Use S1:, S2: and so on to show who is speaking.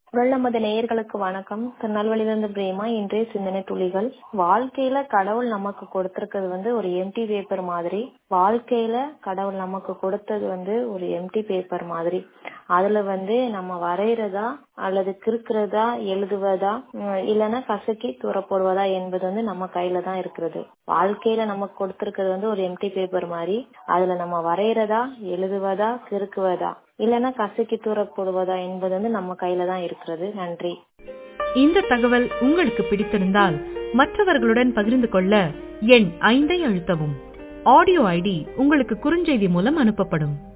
S1: குரல் நமது நேயர்களுக்கு வணக்கம் திருநெல்வேலியிலிருந்து பிரேமா இன்றைய சிந்தனை துளிகள் வாழ்க்கையில கடவுள் நமக்கு கொடுத்திருக்கிறது வந்து ஒரு எம்டி பேப்பர் மாதிரி வாழ்க்கையில கடவுள் நமக்கு கொடுத்தது வந்து ஒரு எம்டி பேப்பர் மாதிரி அதுல வந்து நம்ம வரைகிறதா அல்லது கிறுக்கிறதா எழுதுவதா உம் இல்லைன்னா கசக்கி தூர போடுவதா என்பது வந்து நம்ம கையில தான் இருக்கிறது வாழ்க்கையில நமக்கு கொடுத்திருக்கிறது வந்து ஒரு எம்டி பேப்பர் மாதிரி அதுல நம்ம வரைகிறதா எழுதுவதா கிறுக்குவதா இல்லைன்னா கசக்கி தூர போடுவதா என்பது வந்து நம்ம கையில தான் இருக்கிறது நன்றி
S2: இந்த தகவல் உங்களுக்கு பிடித்திருந்தால் மற்றவர்களுடன் பகிர்ந்து கொள்ள எண் ஐந்தை அழுத்தவும் ஆடியோ ஐடி உங்களுக்கு குறுஞ்செய்தி மூலம் அனுப்பப்படும்